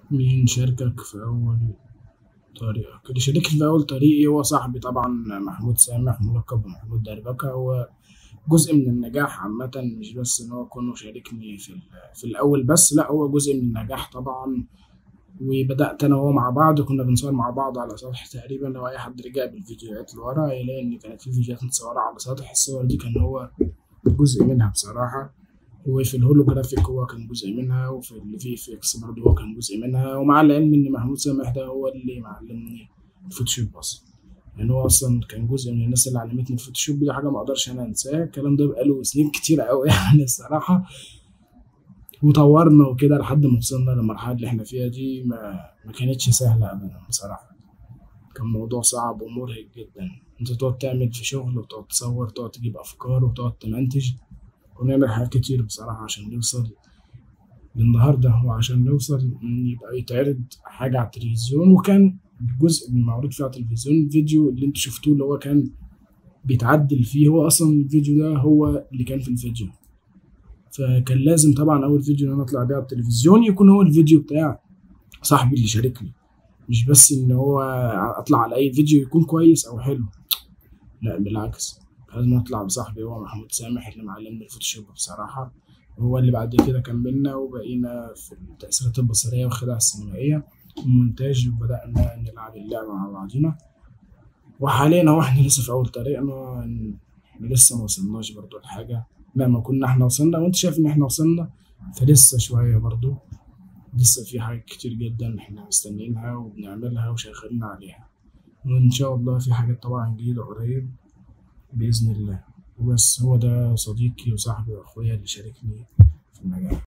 مين شاركك في أول طريقك؟ اللي شاركني في أول طريقي هو صاحبي طبعا محمود سامح ملقب بمحمود دربكة هو جزء من النجاح عامة مش بس إن هو كونه شاركني في, ال- في الأول بس لأ هو جزء من النجاح طبعا وبدأت أنا وهو مع بعض كنا بنصور مع بعض على سطح تقريبا لو أي حد رجع بالفيديوهات لورا هيلاقي إن كانت في فيديوهات متصورة على سطح الصور دي كان هو جزء منها بصراحة وفي الهولوجرافيك هو كان جزء منها وفي الفي اف اكس برضه هو كان جزء منها ومع العلم ان محمود سامح ده هو اللي معلمني الفوتوشوب اصلا يعني هو اصلا كان جزء من الناس اللي علمتني الفوتوشوب دي حاجه ما اقدرش انا انساها الكلام ده بقاله سنين كتير قوي يعني الصراحه وطورنا وكده لحد ما وصلنا للمرحله اللي احنا فيها دي ما, ما كانتش سهله ابدا بصراحه كان موضوع صعب ومرهق جدا انت تقعد تعمل في شغل وتقعد تصور وتقعد تجيب افكار وتقعد تمنتج ونعمل حاجات كتير بصراحة عشان نوصل للنهاردة وعشان نوصل إن يبقى يتعرض حاجة على التلفزيون وكان جزء من المعروض فيه على التلفزيون الفيديو اللي انتوا شفتوه اللي هو كان بيتعدل فيه هو أصلا الفيديو ده هو اللي كان في الفيديو فكان لازم طبعا أول فيديو إن أنا أطلع بيه على التلفزيون يكون هو الفيديو بتاع صاحبي اللي شاركني مش بس إن هو أطلع على أي فيديو يكون كويس أو حلو لا بالعكس لازم اطلع بصاحبي هو محمود سامح اللي معلمني الفوتوشوب بصراحة هو اللي بعد كده كملنا وبقينا في التأثيرات البصرية والخدع السينمائية والمونتاج وبدأنا نلعب اللعبة مع بعضينا وحاليا هو احنا لسه في أول طريقنا احنا لسه ما وصلناش برضو لحاجة مهما كنا احنا وصلنا وانت شايف ان احنا وصلنا فلسه شوية برضو لسه في حاجات كتير جدا احنا مستنيينها وبنعملها وشغالين عليها وإن شاء الله في حاجات طبعا جديدة قريب بإذن الله وبس هو ده صديقي وصاحبي وأخويا اللي شاركني في المجال